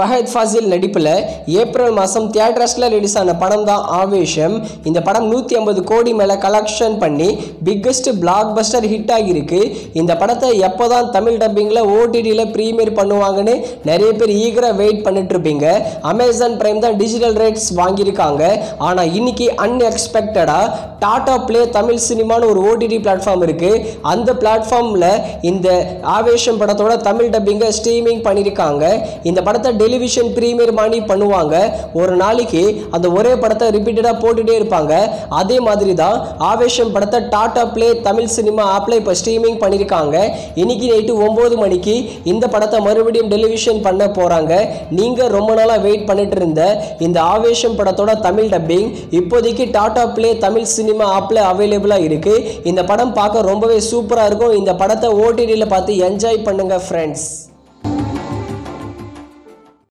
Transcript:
ஃபஹத் ஃபாசில் நடிப்பில் ஏப்ரல் மாதம் தியேட்டர்ஸில் ரிலீஸ் ஆன படம் தான் ஆவேஷம் இந்த படம் நூற்றி ஐம்பது கோடி மேலே கலெக்ஷன் பண்ணி பிக்கஸ்ட் பிளாக் பஸ்டர் ஹிட் ஆகியிருக்கு இந்த படத்தை எப்போ தான் தமிழ் டப்பிங்கில் ஓடிடியில் ப்ரீமியர் பண்ணுவாங்கன்னு நிறைய பேர் ஈகராக வெயிட் பண்ணிட்டு இருப்பீங்க அமேசான் பிரைம் தான் டிஜிட்டல் ரேட்ஸ் வாங்கியிருக்காங்க ஆனால் இன்னைக்கு அன்எக்ஸ்பெக்டடாக டாடா ப்ளே தமிழ் சினிமான்னு ஒரு ஓடிடி பிளாட்ஃபார்ம் இருக்குது அந்த பிளாட்ஃபார்மில் இந்த ஆவேஷம் படத்தோட தமிழ் டப்பிங்கை ஸ்ட்ரீமிங் பண்ணியிருக்காங்க இந்த படத்தை டெலிவிஷன் ப்ரீமியர் மாதிரி பண்ணுவாங்க ஒரு நாளைக்கு அந்த ஒரே படத்தை ரிப்பீட்டடாக போட்டுகிட்டே இருப்பாங்க அதே மாதிரி தான் ஆவேஷம் படத்தை டாடா ப்ளே தமிழ் சினிமா ஆப்பில் இப்போ ஸ்ட்ரீமிங் பண்ணியிருக்காங்க இன்னைக்கு நைட்டு ஒம்பது மணிக்கு இந்த படத்தை மறுபடியும் டெலிவிஷன் பண்ண போகிறாங்க நீங்கள் ரொம்ப நாளாக வெயிட் பண்ணிட்டு இருந்த இந்த ஆவேஷம் படத்தோட தமிழ் டப்பிங் இப்போதைக்கு டாடா ப்ளே தமிழ் சினிமா ஆப்பில் அவைலபிளாக இருக்குது இந்த படம் பார்க்க ரொம்பவே சூப்பராக இருக்கும் இந்த படத்தை ஓடிடியில் பார்த்து என்ஜாய் பண்ணுங்கள் ஃப்ரெண்ட்ஸ்